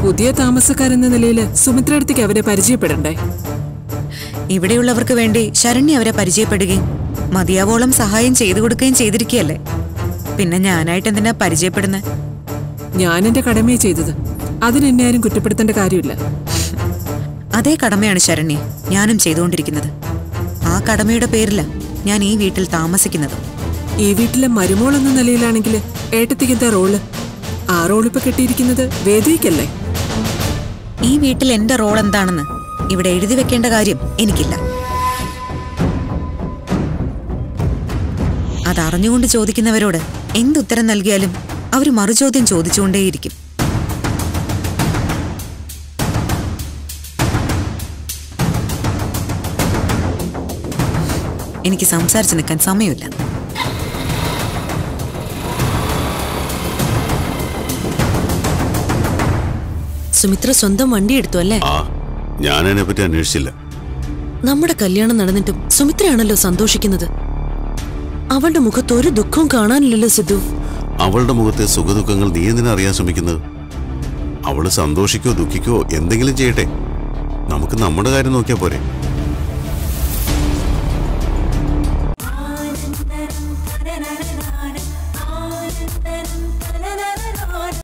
പുതിയ താമസക്കാരെന്ന നിലയിൽ സുമിത്ര അടുത്തേക്ക് അവരെ പരിചയപ്പെടണ്ടേ ഇവിടെയുള്ളവർക്ക് വേണ്ടി ശരണ്യ അവരെ പരിചയപ്പെടുകയും മതിയാവോളം സഹായം ചെയ്തു കൊടുക്കുകയും ചെയ്തിരിക്കുകയല്ലേ പിന്നെ ഞാനായിട്ട് എന്തിനാ പരിചയപ്പെടുന്നത് ഞാൻ എന്റെ കടമയെ ചെയ്തത് അതിനെന്നെ ആരും കുറ്റപ്പെടുത്തേണ്ട കാര്യമില്ല അതേ കടമയാണ് ശരണ്യ ഞാനും ചെയ്തുകൊണ്ടിരിക്കുന്നത് ആ കടമയുടെ പേരില ഞാൻ ഈ വീട്ടിൽ താമസിക്കുന്നത് ഈ വീട്ടിലെ മരുമോൾ എന്ന നിലയിലാണെങ്കിൽ ഏട്ടത്തിക്ക് എന്താ റോള് ആ റോൾ ഇപ്പൊ കിട്ടിയിരിക്കുന്നത് വേദിക്കല്ലേ ഈ വീട്ടിൽ എന്റെ റോൾ എന്താണെന്ന് ഇവിടെ എഴുതി വെക്കേണ്ട കാര്യം എനിക്കില്ല അതറിഞ്ഞുകൊണ്ട് ചോദിക്കുന്നവരോട് എന്തുത്തരം നൽകിയാലും അവർ മറുചോദ്യം ചോദിച്ചുകൊണ്ടേയിരിക്കും എനിക്ക് സംസാരിച്ചു നിൽക്കാൻ സമയമില്ല സുമിത്ര സ്വന്തം വണ്ടി എടുത്തു അല്ലേ ആ ഞാൻ അതിനെപ്പറ്റി അന്വേഷിച്ചില്ല നമ്മുടെ കല്യാണം നടന്നിട്ടും സുമിത്രയാണല്ലോ സന്തോഷിക്കുന്നത് അവളുടെ മുഖത്ത് ഒരു ദുഃഖവും കാണാനില്ലല്ലോ സിദ്ധു അവളുടെ മുഖത്തെ സുഖദുഃഖങ്ങൾ നീ എന്തിനാ അറിയാൻ ശ്രമിക്കുന്നത് അവള് സന്തോഷിക്കോ ദുഃഖിക്കോ എന്തെങ്കിലും ചെയ്യട്ടെ നമുക്ക് നമ്മുടെ കാര്യം നോക്കിയാൽ പോരെ